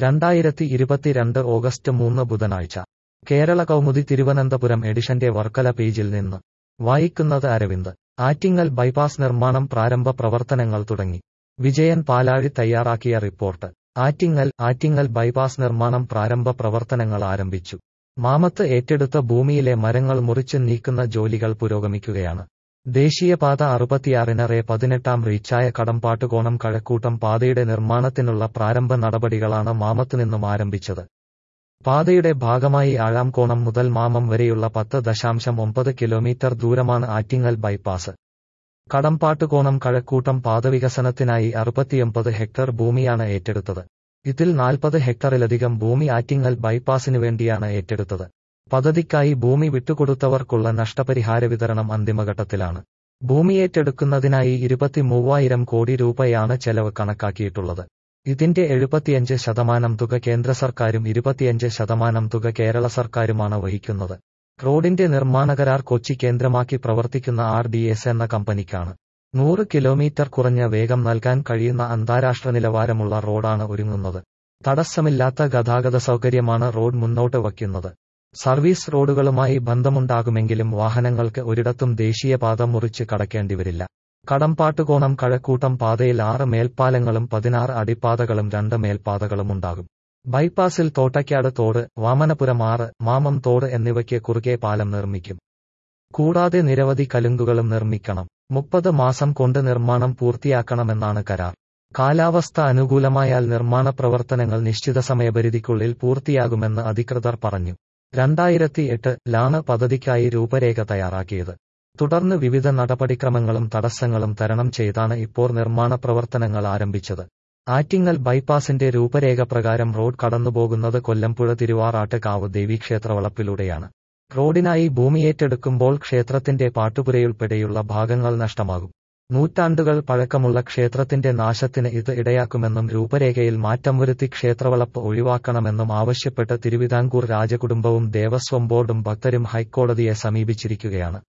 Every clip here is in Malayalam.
രണ്ടായിരത്തി ഇരുപത്തിരണ്ട് ഓഗസ്റ്റ് മൂന്ന് ബുധനാഴ്ച കേരള കൗമുദി തിരുവനന്തപുരം എഡിഷന്റെ വർക്കല പേജിൽ നിന്ന് വായിക്കുന്നത് അരവിന്ദ് ആറ്റിങ്ങൽ ബൈപ്പാസ് നിർമ്മാണം പ്രാരംഭ പ്രവർത്തനങ്ങൾ തുടങ്ങി വിജയൻ പാലാഴി തയ്യാറാക്കിയ റിപ്പോർട്ട് ആറ്റിങ്ങൽ ആറ്റിങ്ങൽ ബൈപ്പാസ് നിർമ്മാണം പ്രാരംഭ പ്രവർത്തനങ്ങൾ ആരംഭിച്ചു മാമത്ത് ഏറ്റെടുത്ത ഭൂമിയിലെ മരങ്ങൾ മുറിച്ചു നീക്കുന്ന ജോലികൾ പുരോഗമിക്കുകയാണ് ദേശീയപാത അറുപത്തിയാറിന് റേ പതിനെട്ടാം റീച്ചായ കടമ്പാട്ടുകോണം കഴക്കൂട്ടം പാതയുടെ നിർമ്മാണത്തിനുള്ള പ്രാരംഭ നടപടികളാണ് മാമത്ത് നിന്നും ആരംഭിച്ചത് പാതയുടെ ഭാഗമായി ആഴാംകോണം മുതൽ മാമം വരെയുള്ള പത്ത് ദശാംശം ഒമ്പത് കിലോമീറ്റർ ദൂരമാണ് ആറ്റിങ്ങൽ ബൈപ്പാസ് കടമ്പാട്ടുകോണം കഴക്കൂട്ടം പാതവികസനത്തിനായി അറുപത്തിയൊമ്പത് ഹെക്ടർ ഭൂമിയാണ് ഏറ്റെടുത്തത് ഇതിൽ നാൽപ്പത് ഹെക്ടറിലധികം ഭൂമി ആറ്റിങ്ങൽ ബൈപ്പാസിനു വേണ്ടിയാണ് ഏറ്റെടുത്തത് പദ്ധതിക്കായി ഭൂമി വിട്ടുകൊടുത്തവർക്കുള്ള നഷ്ടപരിഹാര വിതരണം അന്തിമഘട്ടത്തിലാണ് ഭൂമി ഏറ്റെടുക്കുന്നതിനായി ഇരുപത്തിമൂവായിരം കോടി രൂപയാണ് ചെലവ് കണക്കാക്കിയിട്ടുള്ളത് ഇതിന്റെ എഴുപത്തിയഞ്ച് ശതമാനം തുക കേന്ദ്ര സർക്കാരും ഇരുപത്തിയഞ്ച് ശതമാനം തുക കേരള സർക്കാരുമാണ് വഹിക്കുന്നത് റോഡിന്റെ നിർമ്മാണ കരാർ കൊച്ചി കേന്ദ്രമാക്കി പ്രവർത്തിക്കുന്ന ആർ ഡി എസ് എന്ന കമ്പനിക്കാണ് നൂറ് കിലോമീറ്റർ കുറഞ്ഞ വേഗം നൽകാൻ കഴിയുന്ന അന്താരാഷ്ട്ര നിലവാരമുള്ള റോഡാണ് ഒരുങ്ങുന്നത് തടസ്സമില്ലാത്ത ഗതാഗത സൗകര്യമാണ് റോഡ് മുന്നോട്ട് വയ്ക്കുന്നത് സർവീസ് റോഡുകളുമായി ബന്ധമുണ്ടാകുമെങ്കിലും വാഹനങ്ങൾക്ക് ഒരിടത്തും ദേശീയപാത മുറിച്ച് കടക്കേണ്ടിവരില്ല കടമ്പാട്ടുകോണം കഴക്കൂട്ടം പാതയിൽ ആറ് മേൽപ്പാലങ്ങളും പതിനാറ് അടിപ്പാതകളും രണ്ട് മേൽപ്പാതകളും ഉണ്ടാകും ബൈപ്പാസിൽ തോട്ടയ്ക്കാട് തോട് വാമനപുരം ആറ് മാമം തോട് എന്നിവയ്ക്ക് കുറുകെ പാലം നിർമ്മിക്കും കൂടാതെ നിരവധി കലുങ്കുകളും നിർമ്മിക്കണം മുപ്പത് മാസം കൊണ്ട് നിർമ്മാണം പൂർത്തിയാക്കണമെന്നാണ് കരാർ കാലാവസ്ഥ അനുകൂലമായാൽ നിർമ്മാണ പ്രവർത്തനങ്ങൾ നിശ്ചിത സമയപരിധിക്കുള്ളിൽ പൂർത്തിയാകുമെന്ന് അധികൃതർ പറഞ്ഞു രണ്ടായിരത്തി എട്ട് ലാണ് പദ്ധതിക്കായി രൂപരേഖ തയ്യാറാക്കിയത് തുടർന്ന് വിവിധ നടപടിക്രമങ്ങളും തടസ്സങ്ങളും തരണം ചെയ്താണ് ഇപ്പോൾ നിർമ്മാണ പ്രവർത്തനങ്ങൾ ആരംഭിച്ചത് ആറ്റിങ്ങൽ ബൈപ്പാസിന്റെ രൂപരേഖ പ്രകാരം റോഡ് കടന്നുപോകുന്നത് കൊല്ലംപുഴ തിരുവാറാട്ട് കാവ് ദേവീക്ഷേത്രവളപ്പിലൂടെയാണ് റോഡിനായി ഭൂമിയേറ്റെടുക്കുമ്പോൾ ക്ഷേത്രത്തിന്റെ പാട്ടുപുരയുൾപ്പെടെയുള്ള ഭാഗങ്ങൾ നഷ്ടമാകും നൂറ്റാണ്ടുകൾ പഴക്കമുള്ള ക്ഷേത്രത്തിന്റെ നാശത്തിന് ഇത് ഇടയാക്കുമെന്നും രൂപരേഖയിൽ മാറ്റം വരുത്തി ക്ഷേത്രവളപ്പ് ഒഴിവാക്കണമെന്നും ആവശ്യപ്പെട്ട് തിരുവിതാംകൂർ രാജകുടുംബവും ദേവസ്വം ബോർഡും ഭക്തരും ഹൈക്കോടതിയെ സമീപിച്ചിരിക്കുകയാണ്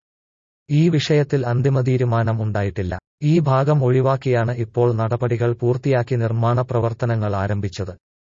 ഈ വിഷയത്തിൽ അന്തിമ തീരുമാനം ഉണ്ടായിട്ടില്ല ഈ ഭാഗം ഒഴിവാക്കിയാണ് ഇപ്പോൾ നടപടികൾ പൂർത്തിയാക്കി നിർമ്മാണ പ്രവർത്തനങ്ങൾ ആരംഭിച്ചത്